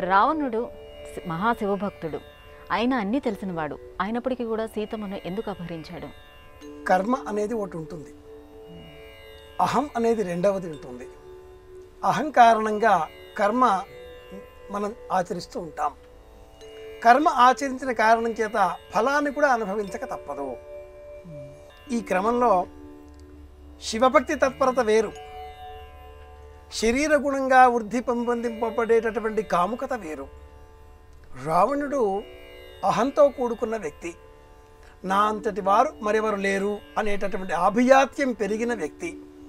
రావణుడు శి- మహాశివభక్తుడు ఆయన అన్నీ తెలిసినవాడు అయినప్పటికీ కూడా సీతమ్మను ఎందుకు అపహరించాడు కర్మ అనేది ఒకటి ఉంటుంది అహం అనేది రెండవది ఉంటుంది అహం కారణంగా కర్మ మనం ఆచరిస్తూ ఉంటాం కర్మ ఆచరించిన కారణం చేత ఫలాన్ని కూడా అనుభవించక తప్పదు ఈ క్రమంలో శివభక్తి తత్పరత వేరు శరీర గుణంగా వృద్ధి పెంపొందింపబడేటటువంటి కాముకత వేరు రావణుడు అహంతో కూడుకున్న వ్యక్తి నా అంతటి వారు మరెవరు లేరు అనేటటువంటి ఆభిజాత్యం పెరిగిన వ్యక్తి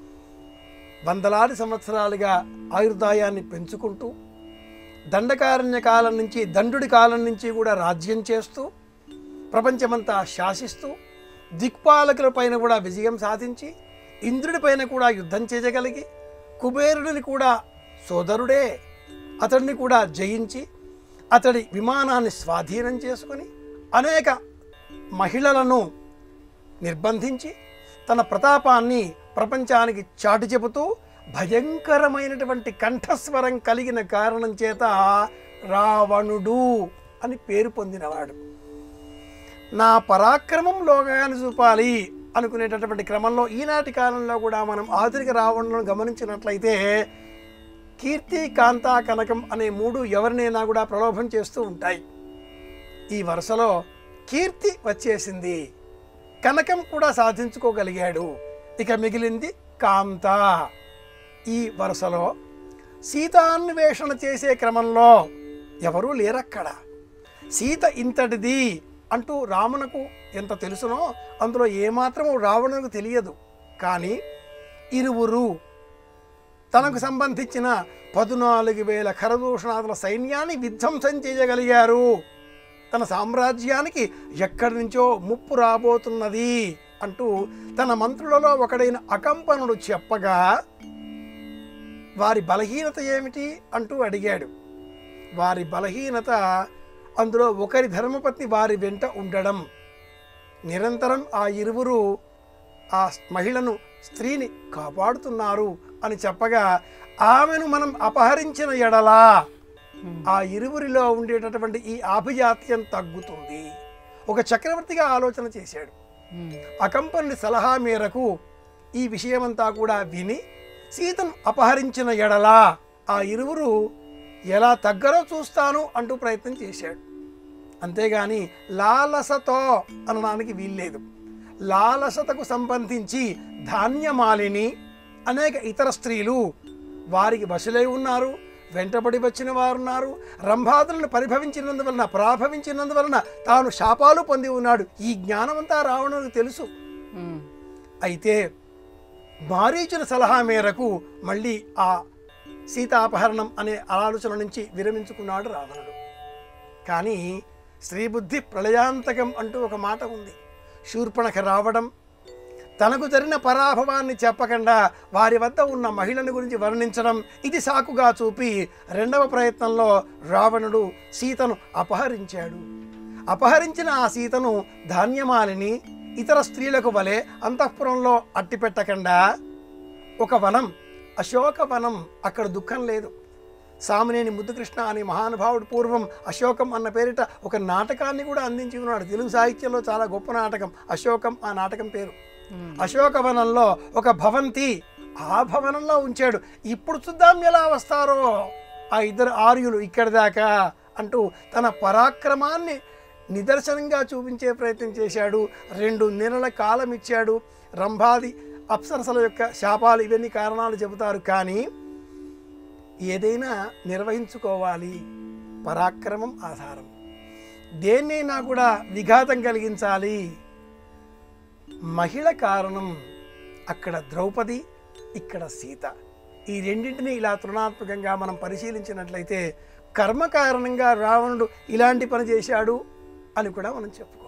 వందలాది సంవత్సరాలుగా ఆయుర్దాయాన్ని పెంచుకుంటూ దండకారణ్య కాలం నుంచి దండుడి కాలం నుంచి కూడా రాజ్యం చేస్తూ ప్రపంచమంతా శాసిస్తూ దిక్పాలకుల పైన కూడా విజయం సాధించి ఇంద్రుడి పైన కూడా యుద్ధం చేయగలిగి కుబేరుడిని కూడా సోదరుడే అతడిని కూడా జయించి అతడి విమానాన్ని స్వాధీనం చేసుకొని అనేక మహిళలను నిర్బంధించి తన ప్రతాపాన్ని ప్రపంచానికి చాటి చెబుతూ భయంకరమైనటువంటి కంఠస్వరం కలిగిన కారణం చేత రావణుడు అని పేరు పొందినవాడు నా పరాక్రమం లోకాన్ని చూపాలి అనుకునేటటువంటి క్రమంలో ఈనాటి కాలంలో కూడా మనం ఆధునిక రావణులను గమనించినట్లయితే కీర్తి కాంతా కనకం అనే మూడు ఎవరినైనా కూడా ప్రలోభం చేస్తూ ఉంటాయి ఈ వరుసలో కీర్తి వచ్చేసింది కనకం కూడా సాధించుకోగలిగాడు ఇక మిగిలింది కాంత ఈ వరుసలో సీతాన్వేషణ చేసే క్రమంలో ఎవరూ లేరక్కడ సీత ఇంతటిది అంటూ రావణకు ఎంత తెలుసునో అందులో ఏమాత్రము రావణునికి తెలియదు కానీ ఇరువురు తనకు సంబంధించిన పద్నాలుగు వేల ఖరదూషణాదుల సైన్యాన్ని విధ్వంసం చేయగలిగారు తన సామ్రాజ్యానికి ఎక్కడి నుంచో ముప్పు రాబోతున్నది అంటూ తన మంత్రులలో ఒకడైన అకంపనుడు చెప్పగా వారి బలహీనత ఏమిటి అంటూ అడిగాడు వారి బలహీనత అందులో ఒకరి ధర్మపత్ని వారి వెంట ఉండడం నిరంతరం ఆ ఇరువురు ఆ మహిళను స్త్రీని కాపాడుతున్నారు అని చెప్పగా ఆమెను మనం అపహరించిన ఎడలా ఆ ఇరువురిలో ఉండేటటువంటి ఈ ఆభిజాత్యం తగ్గుతుంది ఒక చక్రవర్తిగా ఆలోచన చేశాడు అకంపనుడి సలహా మేరకు ఈ విషయమంతా కూడా విని సీతను అపహరించిన ఎడలా ఆ ఇరువురు ఎలా తగ్గరో చూస్తాను అంటూ ప్రయత్నం చేశాడు అంతేగాని లాలసతో అనడానికి వీల్లేదు లాలసతకు సంబంధించి ధాన్యమాలిని అనేక ఇతర స్త్రీలు వారికి వశలై ఉన్నారు వెంటబడి వచ్చిన వారు ఉన్నారు రంభాదులను పరిభవించినందువలన ప్రాభవించినందువలన తాను శాపాలు పొంది ఉన్నాడు ఈ జ్ఞానమంతా రావణునికి తెలుసు ఉమ్. అయితే మారీచుల సలహా మేరకు మళ్ళీ ఆ సీతాపహరణం అనే ఆలోచన నుంచి విరమించుకున్నాడు రావణుడు కానీ శ్రీబుద్ధి ప్రళయాంతకం అంటూ ఒక మాట ఉంది శూర్పణఖ రావడం తనకు జరిగిన పరాభవాన్ని చెప్పకుండా వారి వద్ద ఉన్న మహిళల గురించి వర్ణించడం ఇది సాకుగా చూపి రెండవ ప్రయత్నంలో రావణుడు సీతను అపహరించాడు అపహరించిన ఆ సీతను ధాన్యమాలిని ఇతర స్త్రీలకు వలె అంతఃపురంలో అట్టిపెట్టకుండా ఒక వనం అశోక వనం అక్కడ దుఃఖం లేదు సామినేని ముద్దుకృష్ణ అనే మహానుభావుడు పూర్వం అశోకం అన్న పేరిట ఒక నాటకాన్ని కూడా అందించి ఉన్నాడు తెలుగు సాహిత్యంలో చాలా గొప్ప నాటకం అశోకం ఆ నాటకం పేరు అశోకవనంలో ఒక భవంతి ఆ భవనంలో ఉంచాడు ఇప్పుడు చూద్దాం ఎలా వస్తారో ఆ ఇద్దరు ఆర్యులు ఇక్కడి దాకా అంటూ తన పరాక్రమాన్ని నిదర్శనంగా చూపించే ప్రయత్నం చేశాడు రెండు నెలల కాలం ఇచ్చాడు రంభాది అప్సరసల యొక్క శాపాలు ఇవన్నీ కారణాలు చెబుతారు కానీ ఏదైనా నిర్వహించుకోవాలి పరాక్రమం ఆధారం దేన్నైనా కూడా విఘాతం కలిగించాలి మహిళ కారణం అక్కడ ద్రౌపది ఇక్కడ సీత ఈ రెండింటిని ఇలా తృణాత్మకంగా మనం పరిశీలించినట్లయితే కర్మ కారణంగా రావణుడు ఇలాంటి పని చేశాడు అని కూడా మనం చెప్పుకోవాలి